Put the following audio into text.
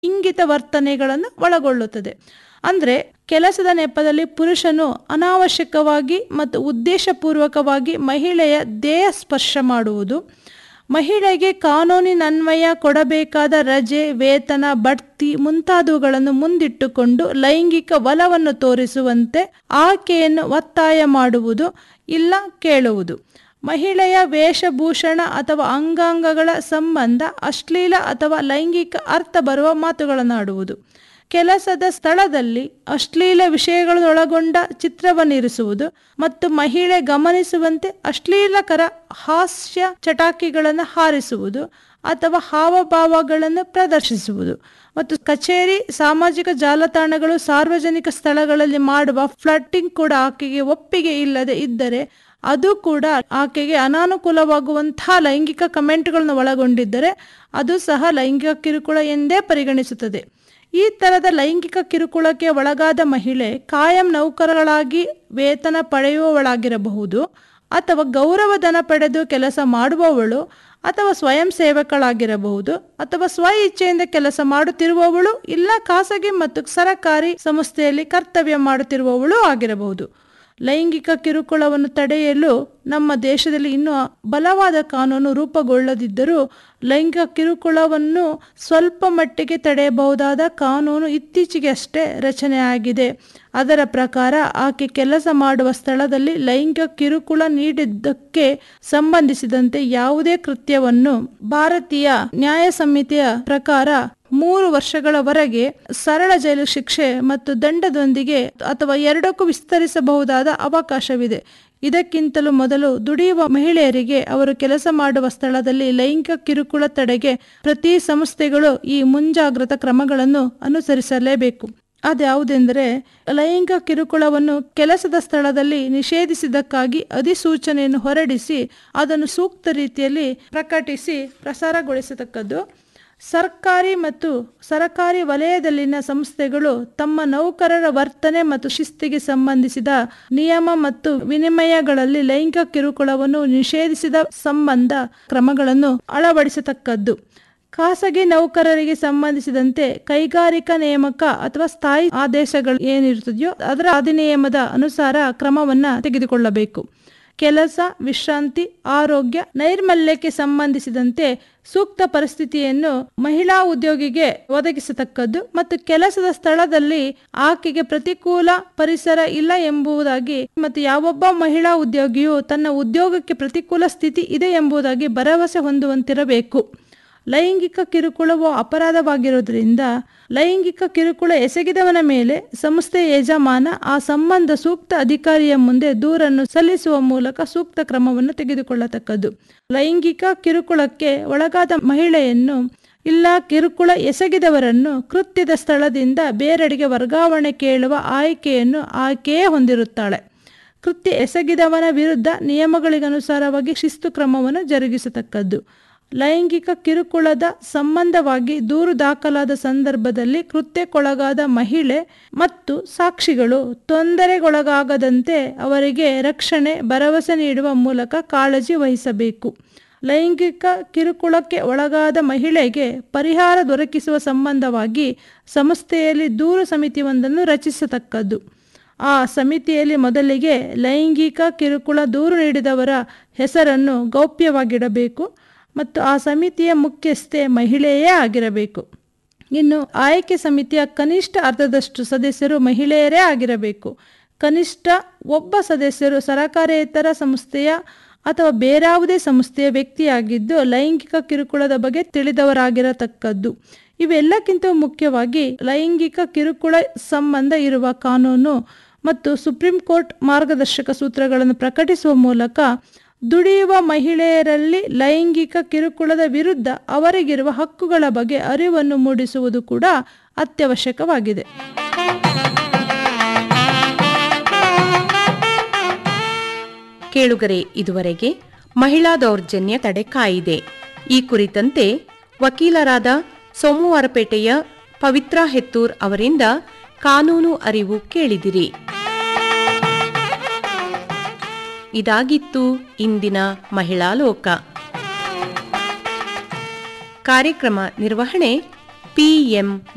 ಇಂಗಿತ ವರ್ತನೆಗಳನ್ನು ಒಳಗೊಳ್ಳುತ್ತದೆ ಅಂದರೆ ಕೆಲಸದ ನೆಪದಲ್ಲಿ ಪುರುಷನು ಅನಾವಶ್ಯಕವಾಗಿ ಮತ್ತು ಉದ್ದೇಶಪೂರ್ವಕವಾಗಿ ಮಹಿಳೆಯ ದೇಹ ಸ್ಪರ್ಶ ಮಾಡುವುದು ಮಹಿಳೆಗೆ ಕಾನೂನಿನನ್ವಯ ಕೊಡಬೇಕಾದ ರಜೆ ವೇತನ ಬಡ್ತಿ ಮುಂತಾದವುಗಳನ್ನು ಮುಂದಿಟ್ಟುಕೊಂಡು ಲೈಂಗಿಕ ಬಲವನ್ನು ತೋರಿಸುವಂತೆ ಆಕೆಯನ್ನು ಒತ್ತಾಯ ಮಾಡುವುದು ಇಲ್ಲ ಕೇಳುವುದು ಮಹಿಳೆಯ ವೇಷಭೂಷಣ ಅಥವಾ ಅಂಗಾಂಗಗಳ ಸಂಬಂಧ ಅಶ್ಲೀಲ ಅಥವಾ ಲೈಂಗಿಕ ಅರ್ಥ ಬರುವ ಮಾತುಗಳನ್ನಾಡುವುದು ಕೆಲಸದ ಸ್ಥಳದಲ್ಲಿ ಅಶ್ಲೀಲ ವಿಷಯಗಳನ್ನೊಳಗೊಂಡ ಚಿತ್ರವನ್ನಿರಿಸುವುದು ಮತ್ತು ಮಹಿಳೆ ಗಮನಿಸುವಂತೆ ಅಶ್ಲೀಲಕರ ಹಾಸ್ಯ ಚಟಾಕಿಗಳನ್ನು ಹಾರಿಸುವುದು ಅಥವಾ ಹಾವಭಾವಗಳನ್ನು ಪ್ರದರ್ಶಿಸುವುದು ಮತ್ತು ಕಚೇರಿ ಸಾಮಾಜಿಕ ಜಾಲತಾಣಗಳು ಸಾರ್ವಜನಿಕ ಸ್ಥಳಗಳಲ್ಲಿ ಮಾಡುವ ಫ್ಲಟ್ಟಿಂಗ್ ಕೂಡ ಆಕೆಗೆ ಒಪ್ಪಿಗೆ ಇಲ್ಲದೆ ಇದ್ದರೆ ಅದು ಕೂಡ ಆಕೆಗೆ ಅನಾನುಕೂಲವಾಗುವಂತಹ ಲೈಂಗಿಕ ಕಮೆಂಟ್ಗಳನ್ನು ಒಳಗೊಂಡಿದ್ದರೆ ಅದು ಸಹ ಲೈಂಗಿಕ ಕಿರುಕುಳ ಎಂದೇ ಪರಿಗಣಿಸುತ್ತದೆ ಈ ಥರದ ಲೈಂಗಿಕ ಕಿರುಕುಳಕ್ಕೆ ಒಳಗಾದ ಮಹಿಳೆ ಕಾಯಂ ನೌಕರಗಳಾಗಿ ವೇತನ ಪಡೆಯುವವಳಾಗಿರಬಹುದು ಅಥವಾ ಗೌರವಧನ ಪಡೆದು ಕೆಲಸ ಮಾಡುವವಳು ಅಥವಾ ಸ್ವಯಂ ಸೇವಕಳಾಗಿರಬಹುದು ಅಥವಾ ಸ್ವ ಇಚ್ಛೆಯಿಂದ ಕೆಲಸ ಮಾಡುತ್ತಿರುವವಳು ಇಲ್ಲ ಖಾಸಗಿ ಮತ್ತು ಸರಕಾರಿ ಸಂಸ್ಥೆಯಲ್ಲಿ ಕರ್ತವ್ಯ ಮಾಡುತ್ತಿರುವವಳು ಆಗಿರಬಹುದು ಲೈಂಗಿಕ ಕಿರುಕುಳವನ್ನು ತಡೆಯಲು ನಮ್ಮ ದೇಶದಲ್ಲಿ ಇನ್ನೂ ಬಲವಾದ ಕಾನೂನು ರೂಪುಗೊಳ್ಳದಿದ್ದರೂ ಲೈಂಗಿಕ ಕಿರುಕುಳವನ್ನು ಸ್ವಲ್ಪ ಮಟ್ಟಿಗೆ ತಡೆಯಬಹುದಾದ ಕಾನೂನು ಇತ್ತೀಚೆಗೆ ಅಷ್ಟೇ ರಚನೆಯಾಗಿದೆ ಅದರ ಪ್ರಕಾರ ಆಕೆ ಕೆಲಸ ಮಾಡುವ ಸ್ಥಳದಲ್ಲಿ ಲೈಂಗಿಕ ಕಿರುಕುಳ ನೀಡಿದ್ದಕ್ಕೆ ಸಂಬಂಧಿಸಿದಂತೆ ಯಾವುದೇ ಕೃತ್ಯವನ್ನು ಭಾರತೀಯ ನ್ಯಾಯ ಸಂಹಿತೆಯ ಪ್ರಕಾರ ಮೂರು ವರ್ಷಗಳವರೆಗೆ ಸರಳ ಜೈಲು ಶಿಕ್ಷೆ ಮತ್ತು ದಂಡದೊಂದಿಗೆ ಅಥವಾ ಎರಡಕ್ಕೂ ವಿಸ್ತರಿಸಬಹುದಾದ ಅವಕಾಶವಿದೆ ಇದಕ್ಕಿಂತಲೂ ಮೊದಲು ದುಡಿಯುವ ಮಹಿಳೆಯರಿಗೆ ಅವರು ಕೆಲಸ ಮಾಡುವ ಸ್ಥಳದಲ್ಲಿ ಲೈಂಗಿಕ ಕಿರುಕುಳ ತಡೆಗೆ ಪ್ರತಿ ಸಂಸ್ಥೆಗಳು ಈ ಮುಂಜಾಗ್ರತಾ ಕ್ರಮಗಳನ್ನು ಅನುಸರಿಸಲೇಬೇಕು ಅದ್ಯಾವುದೆಂದರೆ ಲೈಂಗಿಕ ಕಿರುಕುಳವನ್ನು ಕೆಲಸದ ಸ್ಥಳದಲ್ಲಿ ನಿಷೇಧಿಸಿದ್ದಕ್ಕಾಗಿ ಅಧಿಸೂಚನೆಯನ್ನು ಹೊರಡಿಸಿ ಅದನ್ನು ಸೂಕ್ತ ರೀತಿಯಲ್ಲಿ ಪ್ರಕಟಿಸಿ ಪ್ರಸಾರಗೊಳಿಸತಕ್ಕದ್ದು ಸರ್ಕಾರಿ ಮತ್ತು ಸರಕಾರಿ ವಲಯದಲ್ಲಿನ ಸಂಸ್ಥೆಗಳು ತಮ್ಮ ನೌಕರರ ವರ್ತನೆ ಮತ್ತು ಶಿಸ್ತಿಗೆ ಸಂಬಂಧಿಸಿದ ನಿಯಮ ಮತ್ತು ವಿನಿಮಯಗಳಲ್ಲಿ ಲೈಂಗಿಕ ಕಿರುಕುಳವನ್ನು ನಿಷೇಧಿಸಿದ ಸಂಬಂಧ ಕ್ರಮಗಳನ್ನು ಅಳವಡಿಸತಕ್ಕದ್ದು ಖಾಸಗಿ ನೌಕರರಿಗೆ ಸಂಬಂಧಿಸಿದಂತೆ ಕೈಗಾರಿಕಾ ನೇಮಕ ಅಥವಾ ಸ್ಥಾಯಿ ಆದೇಶಗಳು ಏನಿರುತ್ತದೆಯೋ ಅದರ ಅಧಿನಿಯಮದ ಅನುಸಾರ ಕ್ರಮವನ್ನ ತೆಗೆದುಕೊಳ್ಳಬೇಕು ಕೆಲಸ ವಿಶ್ರಾಂತಿ ಆರೋಗ್ಯ ನೈರ್ಮಲ್ಯಕ್ಕೆ ಸಂಬಂಧಿಸಿದಂತೆ ಸೂಕ್ತ ಪರಿಸ್ಥಿತಿಯನ್ನು ಮಹಿಳಾ ಉದ್ಯೋಗಿಗೆ ಒದಗಿಸತಕ್ಕದ್ದು ಮತ್ತು ಕೆಲಸದ ಸ್ಥಳದಲ್ಲಿ ಆಕೆಗೆ ಪ್ರತಿಕೂಲ ಪರಿಸರ ಇಲ್ಲ ಎಂಬುದಾಗಿ ಮತ್ತು ಯಾವೊಬ್ಬ ಮಹಿಳಾ ಉದ್ಯೋಗಿಯು ತನ್ನ ಉದ್ಯೋಗಕ್ಕೆ ಪ್ರತಿಕೂಲ ಸ್ಥಿತಿ ಇದೆ ಎಂಬುದಾಗಿ ಭರವಸೆ ಹೊಂದುವಂತಿರಬೇಕು ಲೈಂಗಿಕ ಕಿರುಕುಳವು ಅಪರಾಧವಾಗಿರುವುದರಿಂದ ಲೈಂಗಿಕ ಕಿರುಕುಳ ಎಸಗಿದವನ ಮೇಲೆ ಸಂಸ್ಥೆ ಯಜಮಾನ ಆ ಸಂಬಂಧ ಸೂಕ್ತ ಅಧಿಕಾರಿಯ ಮುಂದೆ ದೂರನ್ನು ಸಲ್ಲಿಸುವ ಮೂಲಕ ಸೂಕ್ತ ಕ್ರಮವನ್ನು ತೆಗೆದುಕೊಳ್ಳತಕ್ಕದ್ದು ಲೈಂಗಿಕ ಕಿರುಕುಳಕ್ಕೆ ಒಳಗಾದ ಮಹಿಳೆಯನ್ನು ಇಲ್ಲ ಕಿರುಕುಳ ಎಸಗಿದವರನ್ನು ಕೃತ್ಯದ ಸ್ಥಳದಿಂದ ಬೇರೆಡೆಗೆ ವರ್ಗಾವಣೆ ಕೇಳುವ ಆಯ್ಕೆಯನ್ನು ಆಕೆಯೇ ಹೊಂದಿರುತ್ತಾಳೆ ಕೃತ್ಯ ಎಸಗಿದವನ ವಿರುದ್ಧ ನಿಯಮಗಳಿಗನುಸಾರವಾಗಿ ಶಿಸ್ತು ಕ್ರಮವನ್ನು ಜರುಗಿಸತಕ್ಕದ್ದು ಲೈಂಗಿಕ ಕಿರುಕುಳದ ಸಂಬಂಧವಾಗಿ ದೂರು ದಾಖಲಾದ ಸಂದರ್ಭದಲ್ಲಿ ಕೃತ್ಯಕ್ಕೊಳಗಾದ ಮಹಿಳೆ ಮತ್ತು ಸಾಕ್ಷಿಗಳು ತೊಂದರೆಗೊಳಗಾಗದಂತೆ ಅವರಿಗೆ ರಕ್ಷಣೆ ಭರವಸೆ ನೀಡುವ ಮೂಲಕ ಕಾಳಜಿ ವಹಿಸಬೇಕು ಲೈಂಗಿಕ ಕಿರುಕುಳಕ್ಕೆ ಒಳಗಾದ ಮಹಿಳೆಗೆ ಪರಿಹಾರ ದೊರಕಿಸುವ ಸಂಬಂಧವಾಗಿ ಸಂಸ್ಥೆಯಲ್ಲಿ ದೂರು ಸಮಿತಿಯೊಂದನ್ನು ರಚಿಸತಕ್ಕದ್ದು ಆ ಸಮಿತಿಯಲ್ಲಿ ಮೊದಲಿಗೆ ಲೈಂಗಿಕ ಕಿರುಕುಳ ದೂರು ನೀಡಿದವರ ಹೆಸರನ್ನು ಗೌಪ್ಯವಾಗಿಡಬೇಕು ಮತ್ತು ಆ ಸಮಿತಿಯ ಮುಖ್ಯಸ್ಥೆ ಮಹಿಳೆಯೇ ಆಗಿರಬೇಕು ಇನ್ನು ಆಯ್ಕೆ ಸಮಿತಿಯ ಕನಿಷ್ಠ ಅರ್ಧದಷ್ಟು ಸದಸ್ಯರು ಮಹಿಳೆಯರೇ ಆಗಿರಬೇಕು ಕನಿಷ್ಠ ಒಬ್ಬ ಸದಸ್ಯರು ಸರಕಾರೇತರ ಸಂಸ್ಥೆಯ ಅಥವಾ ಬೇರಾವುದೇ ಸಂಸ್ಥೆಯ ವ್ಯಕ್ತಿಯಾಗಿದ್ದು ಲೈಂಗಿಕ ಕಿರುಕುಳದ ಬಗ್ಗೆ ತಿಳಿದವರಾಗಿರತಕ್ಕದ್ದು ಇವೆಲ್ಲಕ್ಕಿಂತ ಮುಖ್ಯವಾಗಿ ಲೈಂಗಿಕ ಕಿರುಕುಳ ಸಂಬಂಧ ಇರುವ ಕಾನೂನು ಮತ್ತು ಸುಪ್ರೀಂ ಕೋರ್ಟ್ ಮಾರ್ಗದರ್ಶಕ ಸೂತ್ರಗಳನ್ನು ಪ್ರಕಟಿಸುವ ಮೂಲಕ ದುಡಿಯುವ ಮಹಿಳೆಯರಲ್ಲಿ ಲೈಂಗಿಕ ಕಿರುಕುಳದ ವಿರುದ್ಧ ಅವರಿಗಿರುವ ಹಕ್ಕುಗಳ ಬಗ್ಗೆ ಅರಿವನ್ನು ಮೂಡಿಸುವುದು ಕೂಡ ಅತ್ಯವಶ್ಯಕವಾಗಿದೆ ಕೇಳುಗರೆ ಇದುವರೆಗೆ ಮಹಿಳಾ ದೌರ್ಜನ್ಯ ತಡೆ ಕಾಯಿದೆ ಈ ಕುರಿತಂತೆ ವಕೀಲರಾದ ಸೋಮವಾರಪೇಟೆಯ ಪವಿತ್ರ ಹೆತ್ತೂರ್ ಅವರಿಂದ ಕಾನೂನು ಅರಿವು ಕೇಳಿದಿರಿ ಇದಾಗಿತ್ತು ಇಂದಿನ ಮಹಿಳಾ ಲೋಕ ಕಾರ್ಯಕ್ರಮ ನಿರ್ವಹಣೆ ಪಿಎಂ